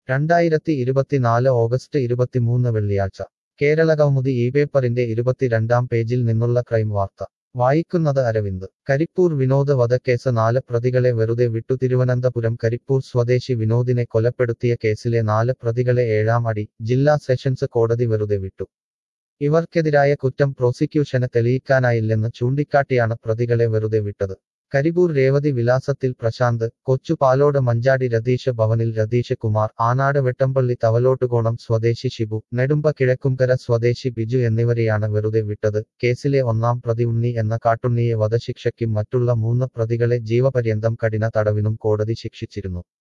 രണ്ടായിരത്തി ഇരുപത്തിനാല് ഓഗസ്റ്റ് ഇരുപത്തിമൂന്ന് വെള്ളിയാഴ്ച കേരള കൗമുദി ഈ പേപ്പറിന്റെ ഇരുപത്തിരണ്ടാം പേജിൽ നിന്നുള്ള ക്രൈം വാർത്ത വായിക്കുന്നത് അരവിന്ദ് കരിപ്പൂർ വിനോദ് വധക്കേസ് നാല് പ്രതികളെ വെറുതെ വിട്ടു തിരുവനന്തപുരം കരിപ്പൂർ സ്വദേശി വിനോദിനെ കൊലപ്പെടുത്തിയ കേസിലെ നാല് പ്രതികളെ ഏഴാം അടി ജില്ലാ സെഷൻസ് കോടതി വെറുതെ വിട്ടു ഇവർക്കെതിരായ കുറ്റം പ്രോസിക്യൂഷന് തെളിയിക്കാനായില്ലെന്ന് ചൂണ്ടിക്കാട്ടിയാണ് പ്രതികളെ വെറുതെ വിട്ടത് കരിപ്പൂർ രേവതി വിലാസത്തിൽ പ്രശാന്ത് കൊച്ചു പാലോട് മഞ്ചാടി രതീഷ് ഭവനിൽ രതീഷ് കുമാർ ആനാട് വെട്ടമ്പള്ളി തവലോട്ടുകോണം സ്വദേശി ഷിബു നെടുമ്പ കിഴക്കുംകര സ്വദേശി ബിജു എന്നിവരെയാണ് വെറുതെ വിട്ടത് കേസിലെ ഒന്നാം പ്രതി ഉണ്ണി എന്ന കാട്ടുണ്ണിയെ വധശിക്ഷയ്ക്കും മറ്റുള്ള മൂന്ന് പ്രതികളെ ജീവപര്യന്തം കഠിന തടവിനും കോടതി ശിക്ഷിച്ചിരുന്നു